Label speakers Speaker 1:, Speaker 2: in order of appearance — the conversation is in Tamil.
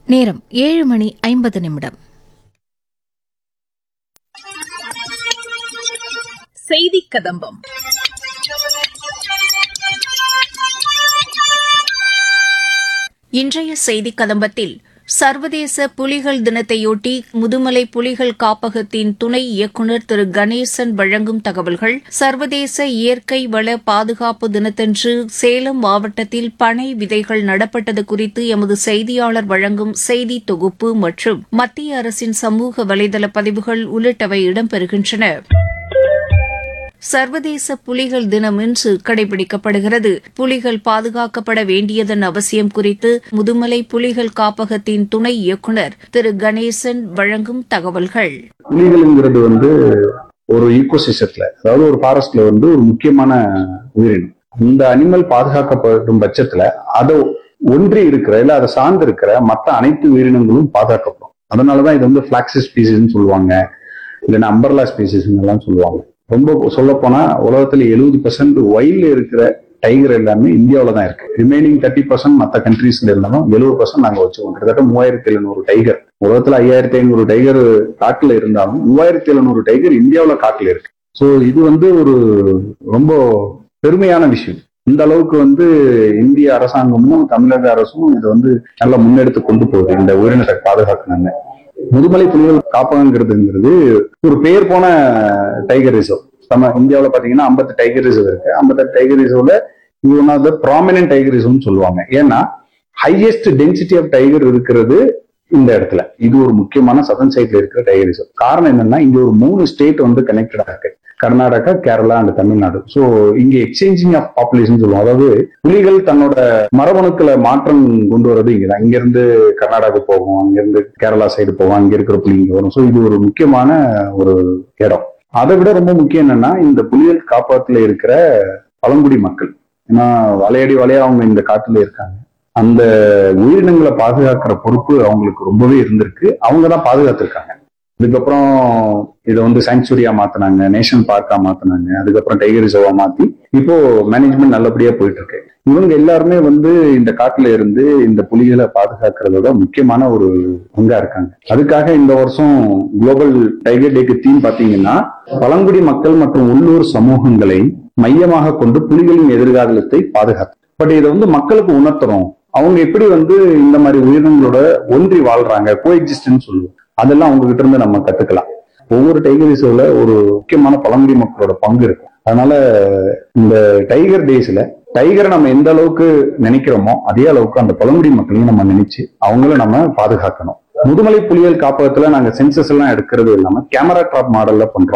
Speaker 1: நேரம் ஏழு மணி ஐம்பது நிமிடம்
Speaker 2: செய்தி கதம்பம்
Speaker 1: இன்றைய செய்தி கதம்பத்தில் சர்வதேச புலிகள் தினத்தையொட்டி முதுமலை புலிகள் காப்பகத்தின் துணை இயக்குநர் திரு கணேசன் வழங்கும் தகவல்கள் சர்வதேச இயற்கை வள பாதுகாப்பு தினத்தன்று சேலம் மாவட்டத்தில் பனை விதைகள் நடப்பட்டது குறித்து எமது செய்தியாளர் வழங்கும் செய்தி தொகுப்பு மற்றும் மத்திய அரசின் சமூக வலைதள பதிவுகள் உள்ளிட்டவை இடம்பெறுகின்றன சர்வதேச புலிகள் தினம் இன்று கடைபிடிக்கப்படுகிறது புலிகள் பாதுகாக்கப்பட வேண்டியதன் அவசியம் குறித்து முதுமலை புலிகள் காப்பகத்தின் துணை இயக்குநர் திரு கணேசன் வழங்கும் தகவல்கள்
Speaker 3: புலிகள்ங்கிறது வந்து ஒரு ஈகோசிஸ்டத்துல அதாவது ஒரு ஃபாரஸ்ட்ல வந்து ஒரு முக்கியமான உயிரினம் இந்த அனிமல் பாதுகாக்கப்படும் பட்சத்துல அதை ஒன்றி இருக்கிற இல்ல அதை சார்ந்து இருக்கிற மற்ற அனைத்து உயிரினங்களும் பாதுகாக்கப்படும் அதனாலதான் இது வந்து பிளாக்சிஸ் ஸ்பீசிஸ்ன்னு சொல்லுவாங்க இல்லைன்னா அம்பர்லா ஸ்பீசிஸ் எல்லாம் சொல்லுவாங்க ரொம்ப சொல்ல போனா உலகத்துல எழுபது பர்சன்ட் ஒயில்ல இருக்கிற டைகர் எல்லாமே இந்தியாவில தான் இருக்கு ரிமைனிங் தேர்ட்டி பர்சன்ட் மற்ற கண்ட்ரீஸ்ல இருந்தாலும் எழுபது பர்சன்ட் நாங்க வச்சுக்கோம் கிட்டத்தட்ட மூவாயிரத்தி எழுநூறு டைகர் உலகத்துல ஐயாயிரத்தி ஐநூறு டைகர் காட்டுல இருந்தாலும் மூவாயிரத்தி எழுநூறு டைகர் இந்தியாவுல காட்டுல இருக்கு ஸோ இது வந்து ஒரு ரொம்ப பெருமையான விஷயம் இந்த அளவுக்கு வந்து இந்திய அரசாங்கமும் தமிழக அரசும் இதை வந்து நல்லா முன்னெடுத்து கொண்டு போகுது இந்த உயிரினத்தை பாதுகாக்கணும்னு முதுமலை புலிகள் காப்பகங்கிறதுங்கிறது ஒரு பேர் போன டைகர் ரிசர்வ் நம்ம இந்தியாவில் பாத்தீங்கன்னா ஐம்பத்து டைகர் ரிசர்வ் இருக்கு ஐம்பத்தெட்டு டைகர் ரிசர்வ்ல இது one of the prominent tiger ரிசர்வ்னு சொல்லுவாங்க ஏன்னா ஹையஸ்ட் டென்சிட்டி ஆஃப் டைகர் இருக்கிறது இந்த இடத்துல இது ஒரு முக்கியமான சதன் சைட்ல இருக்கிற டைகர் ரிசர்வ் காரணம் என்னன்னா இங்க ஒரு மூணு ஸ்டேட் வந்து கனெக்டடா இருக்கு கர்நாடகா கேரளா அண்ட் தமிழ்நாடு சோ இங்க எக்ஸ்சேஞ்சிங் ஆஃப் பாப்புலேஷன் சொல்லுவோம் அதாவது புலிகள் தன்னோட மரபணுக்களை மாற்றம் கொண்டு வர்றது இங்கதான் இங்க இருந்து கர்நாடகா போகும் அங்க இருந்து கேரளா சைடு போகும் அங்க இருக்கிற புலி இங்க வரும் சோ இது ஒரு முக்கியமான ஒரு இடம் அதை விட ரொம்ப முக்கியம் என்னன்னா இந்த புலிகள் காப்பகத்துல இருக்கிற பழங்குடி மக்கள் ஏன்னா வலையடி வலையா அவங்க இந்த காட்டுல இருக்காங்க அந்த உயிரினங்களை பாதுகாக்கிற பொறுப்பு அவங்களுக்கு ரொம்பவே இருந்திருக்கு அவங்க தான் பாதுகாத்திருக்காங்க அதுக்கப்புறம் இதை வந்து சாங்சுரியா மாத்தினாங்க நேஷனல் பார்க்கா மாத்தினாங்க அதுக்கப்புறம் டைகர் ரிசர்வா மாத்தி இப்போ மேனேஜ்மெண்ட் நல்லபடியா போயிட்டு இருக்கு இவங்க எல்லாருமே வந்து இந்த காட்டுல இருந்து இந்த புலிகளை பாதுகாக்கிறதோட முக்கியமான ஒரு பங்கா இருக்காங்க அதுக்காக இந்த வருஷம் குளோபல் டைகர் டேக்கு தீம் பாத்தீங்கன்னா பழங்குடி மக்கள் மற்றும் உள்ளூர் சமூகங்களை மையமாக கொண்டு புலிகளின் எதிர்காலத்தை பாதுகாத்து பட் இதை வந்து மக்களுக்கு உணர்த்துறோம் அவங்க எப்படி வந்து இந்த மாதிரி உயிரினங்களோட ஒன்றி வாழ்றாங்க கோ சொல்லுவோம் அதெல்லாம் அவங்க கிட்ட இருந்து நம்ம கத்துக்கலாம் ஒவ்வொரு டைகர் ரிசர்வ்ல ஒரு முக்கியமான பழங்குடி மக்களோட பங்கு இருக்கும் அதனால இந்த டைகர் டேஸ்ல டைகரை நம்ம எந்த அளவுக்கு நினைக்கிறோமோ அதே அளவுக்கு அந்த பழங்குடி மக்களையும் நம்ம நினைச்சு அவங்கள நம்ம பாதுகாக்கணும் முதுமலை புலிகள் காப்பகத்துல நாங்க சென்சஸ் எல்லாம் எடுக்கிறது இல்லாம கேமரா ட்ராப் மாடல்ல பண்றோம்